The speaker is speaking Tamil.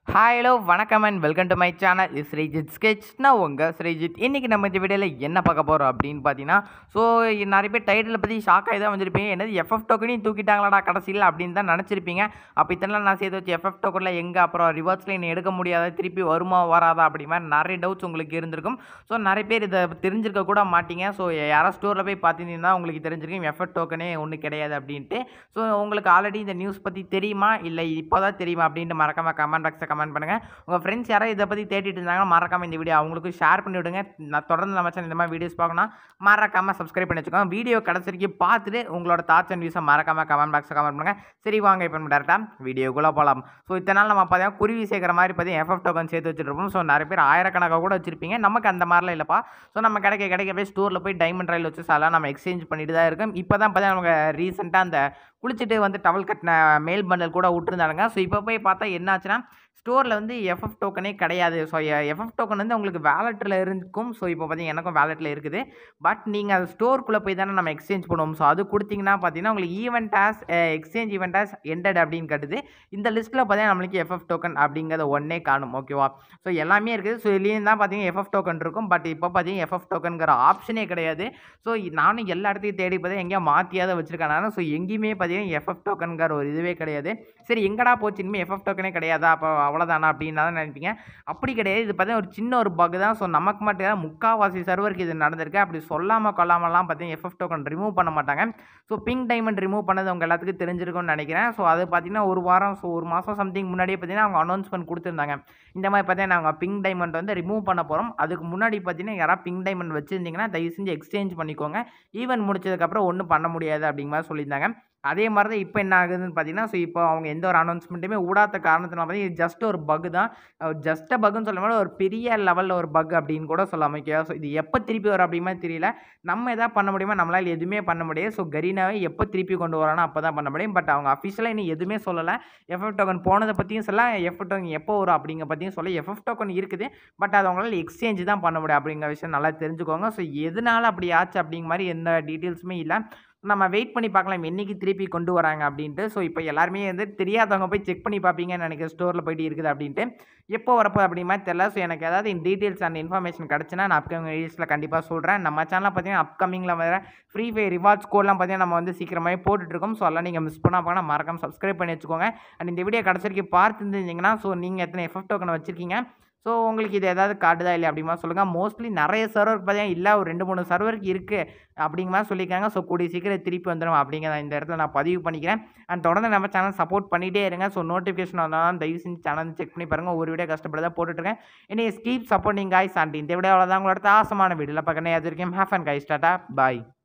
ஹாய் ஹலோ வணக்கம் and welcome to my channel is Sreejith sketch நான் உங்கள் ஸ்ரீஜித் இன்றைக்கி நம்ம இந்த வீடியோவில் என்ன பார்க்க போகிறோம் அப்படின்னு பார்த்தீங்கன்னா ஸோ நிறைய பேர் டைட்டில் பற்றி ஷாக் ஆகி தான் வந்திருப்பீங்க என்னது எஃப்எஃப் டோக்கனையும் தூக்கிட்டாங்களாடா கடைசியில் அப்படின்னு தான் நினச்சிருப்பீங்க அப்போ இதெல்லாம் நான் சேர்த்து வச்சு எஃப்எஃப் டோக்கனில் எங்கே அப்புறம் ரிவர்ஸ் லைன் எடுக்க முடியாத திருப்பி வருமா வராதா அப்படி மாதிரி நிறைய டவுட்ஸ் உங்களுக்கு இருந்திருக்கும் ஸோ நிறைய பேர் இதை தெரிஞ்சிருக்க கூட மாட்டீங்க ஸோ யாரோ ஸ்டோரில் போய் பார்த்தீங்கன்னா உங்களுக்கு தெரிஞ்சிருக்கும் எஃப்எஃப் டோக்கனே ஒன்றும் கிடையாது அப்படின்ட்டு ஸோ உங்களுக்கு ஆல்ரெடி இந்த நியூஸ் பற்றி தெரியுமா இல்லை இப்போ தான் தெரியுமா அப்படின்ட்டு மறக்காம கமெண்ட் பாக்ஸை கமெண்ட் பண்ணுங்கள் உங்கள் ஃப்ரெண்ட்ஸ் யாராவது இதை பற்றி தேடிட்டு இருந்தாங்க மறக்காம இந்த வீடியோ அவங்களுக்கு ஷேர் பண்ணி விடுங்க நான் தொடர்ந்து நம்ம சேனல் இந்த மாதிரி வீடியோஸ் பார்க்கணும் மறக்காம சப்ஸ்கிரைப் பண்ணி வச்சுக்கோங்க வீடியோ கடைசி வரைக்கும் பார்த்துட்டு உங்களோட தாட்ஸ் அண்ட் வியூஸை மறக்காம கமெண்ட் பாக்ஸில் கமெண்ட் பண்ணுங்கள் சரி வாங்க இப்போ நம்ம டேரெக்டாக வீடியோக்குள்ளே போகலாம் ஸோ இத்தனை நாள் நம்ம பார்த்தீங்கன்னா குருவி சேர்க்குற மாதிரி பார்த்தீங்கன்னா எஃப்எஃப் டோக்கன் சேர்த்து வச்சுருப்போம் ஸோ நிறைய பேர் ஆயிரக்கணக்காக கூட வச்சிருப்பீங்க நமக்கு அந்த மாதிரிலாம் இல்லைப்பா ஸோ நம்ம கிடைக்க கிடைக்க போய் ஸ்டோரில் போய் டைமண்ட் ரயில் வச்சு சாலாம் நம்ம எக்ஸ்சேஞ்ச் பண்ணிட்டு தான் இருக்கோம் இப்போ தான் பார்த்தீங்கன்னா நமக்கு ரீசெண்டாக அந்த குளிச்சுட்டு வந்து டவல் கட்டின மேல் பண்டல் கூட விட்டுருந்தாங்க ஸோ இப்போ போய் பார்த்தா என்ன ஆச்சுன்னா ஸ்டோரில் வந்து எஃப்எஃப் டோக்கனே கிடையாது ஸோ எஃப்எஃப் டோக்கன் வந்து உங்களுக்கு வேலெட்டில் இருக்கும் ஸோ இப்போ பார்த்தீங்கன்னா எனக்கும் வேலெட்டில் இருக்குது பட் நீங்கள் அது ஸ்டோருக்குள்ளே போய் தானே நம்ம எக்ஸ்சேஞ்ச் பண்ணுவோம் ஸோ அது கொடுத்தீங்கன்னா பார்த்தீங்கன்னா உங்களுக்கு event as exchange event as ended அப்படின்னு கட்டுது இந்த லிஸ்ட்டில் பார்த்தீங்கன்னா நம்மளுக்கு எஃப்எஃப் டோக்கன் அப்படிங்கிறத ஒன்றே காணும் ஓகேவா ஸோ எல்லாமே இருக்குது ஸோ இதுலேயும் தான் பார்த்தீங்கன்னா எஃப்எஃப் டோக்கன் இருக்கும் பட் இப்போ பார்த்தீங்கன்னா எஃப்எஃப் டோக்கனுங்கிற ஆப்ஷனே கிடையாது ஸோ நானும் எல்லா இடத்தையும் தேடி பார்த்தா எங்கேயா மாற்றியாத வச்சிருக்கேன் நான் ஸோ எங்கேயுமே பார்த்தீங்கன்னா எஃப்எஃப் டோக்கனுங்கிற ஒரு இதுவே கிடையாது சரி எங்கடா போச்சு இனிமேல் எஃப்எஃப் டோக்கனே கிடையாதா அப்போ அவ்வளோதானா அப்படின்னு தான் நினைப்பீங்க அப்படி கிடையாது இது பார்த்தீங்கன்னா ஒரு சின்ன ஒரு பக் தான் ஸோ நமக்கு மட்டும் தான் முக்கால்வாசி சர்வருக்கு இது நடந்திருக்கு அப்படி சொல்லாமல் கொள்ளாமலாம் பார்த்தீங்கன்னா எஃப்எஃப் டோக்கன் ரிமூவ் பண்ண மாட்டாங்க ஸோ பிங்க் டைமண்ட் ரிமூவ் பண்ணது உங்கள் எல்லாத்துக்கும் தெரிஞ்சிருக்கும்னு நினைக்கிறேன் ஸோ அது பார்த்தீங்கன்னா ஒரு வாரம் ஸோ ஒரு மாதம் சம்திங் முன்னாடியே பார்த்தீங்கன்னா அவங்க அனௌன்ஸ்மெண்ட் கொடுத்துருந்தாங்க இந்த மாதிரி பார்த்தீங்கன்னா நாங்கள் பிங்க் டைமண்ட் வந்து ரிமூவ் பண்ண போகிறோம் அதுக்கு முன்னாடி பார்த்தீங்கன்னா யாராவது பிங்க் டைமண்ட் வச்சுருந்தீங்கன்னா தயவு செஞ்சு எக்ஸ்சேஞ்ச் பண்ணிக்கோங்க ஈவென்ட் முடிச்சதுக்கப்புறம் ஒன்றும் பண்ண முடியாது அப்படிங்கிற மாதிரி சொல்லியிருந்தாங்க அதே மாதிரி தான் இப்போ என்ன ஆகுதுன்னு பார்த்தீங்கன்னா ஸோ இப்போ அவங்க எந்த ஒரு அனௌன்ஸ்மெண்ட்டுமே விடாத காரணத்தினால பார்த்தீங்கன்னா இது ஜஸ்ட் ஒரு பக் தான் ஜஸ்ட் பக்குன்னு சொல்ல மாதிரி ஒரு பெரிய லெவலில் ஒரு பக் அப்படின்னு கூட சொல்லலாம் ஓகே ஸோ இது எப்போ திருப்பி வரும் அப்படிமா தெரியல நம்ம எதாவது பண்ண முடியுமா நம்மளால் எதுவுமே பண்ண முடியாது ஸோ கரீனாவை எப்போ திருப்பி கொண்டு வரானோ அப்போ தான் பண்ண முடியும் பட் அவங்க அஃபிஷியலாக இன்னும் எதுவுமே சொல்லலை எஃப்எஃப் டோக்கன் போனதை பற்றியும் சொல்ல எஃப்எஃப் டோக்கன் எப்போ வரும் அப்படிங்க பற்றியும் சொல்ல எஃப்எஃப் டோக்கன் இருக்குது பட் அது அவங்களால எக்ஸ்சேஞ்ச் தான் பண்ண முடியும் அப்படிங்கிற விஷயம் நல்லா தெரிஞ்சுக்கோங்க ஸோ எதனால அப்படி ஆச்சு அப்படிங்கிற மாதிரி எந்த டீட்டெயில்ஸுமே இல்லை நம்ம வெயிட் பண்ணி பார்க்கலாம் என்றைக்கு திருப்பி கொண்டு வராங்க அப்படின்ட்டு ஸோ இப்போ எல்லாருமே வந்து தெரியாதவங்க போய் செக் பண்ணி பார்ப்பீங்கன்னு நினைக்கிறேன் ஸ்டோரில் போயிட்டு இருக்குது அப்படின்ட்டு எப்போ வரப்போ அப்படி மாதிரி தெரில ஸோ எனக்கு ஏதாவது இந்த டீட்டெயில்ஸ் அண்ட் இன்ஃபர்மேஷன் கிடச்சுன்னா நான் அப்கமிங் வீடியோஸில் கண்டிப்பாக சொல்கிறேன் நம்ம சேனலில் பார்த்தீங்கன்னா அப்கமிங்கில் வர ஃப்ரீ ஃபயர் ரிவார்ட்ஸ் கோட்லாம் பார்த்தீங்கன்னா நம்ம வந்து சீக்கிரமாகவே போட்டுட்ருக்கோம் ஸோ அதெல்லாம் நீங்கள் மிஸ் பண்ணால் போனால் மறக்காம சப்ஸ்கிரைப் பண்ணி வச்சுக்கோங்க அண்ட் இந்த வீடியோ கடைசி வரைக்கும் பார்த்துருந்தீங்கன்னா ஸோ நீங்கள் எத்தனை எஃப்எஃப் டோக்கனை வச்சுருக்கீங்க ஸோ உங்களுக்கு இது ஏதாவது காட்டுதா இல்லை அப்படிமா சொல்லுங்கள் மோஸ்ட்லி நிறைய சர்வருக்கு பார்த்தீங்கன்னா இல்லை ஒரு ரெண்டு மூணு சர்வருக்கு இருக்குது அப்படிங்கிற மாதிரி சொல்லியிருக்காங்க ஸோ கூடிய சீக்கிரம் திருப்பி வந்துடும் அப்படிங்கிறத இந்த இடத்துல நான் பதிவு பண்ணிக்கிறேன் அண்ட் தொடர்ந்து நம்ம சேனல் சப்போர்ட் பண்ணிகிட்டே இருங்க ஸோ நோட்டிஃபிகேஷன் வந்தாலும் தயவு செஞ்சு சேனல் செக் பண்ணி பாருங்கள் ஒரு வீடியோ கஷ்டப்பட்டு தான் போட்டுட்ருக்கேன் இனி ஸ்கீப் சப்போர்ட்டிங் காய்ஸ் அண்ட் இந்த வீடியோவில் தான் உங்களோட ஆசமான வீடியோவில் பார்க்கணும் அது வரைக்கும் have and guys tata bye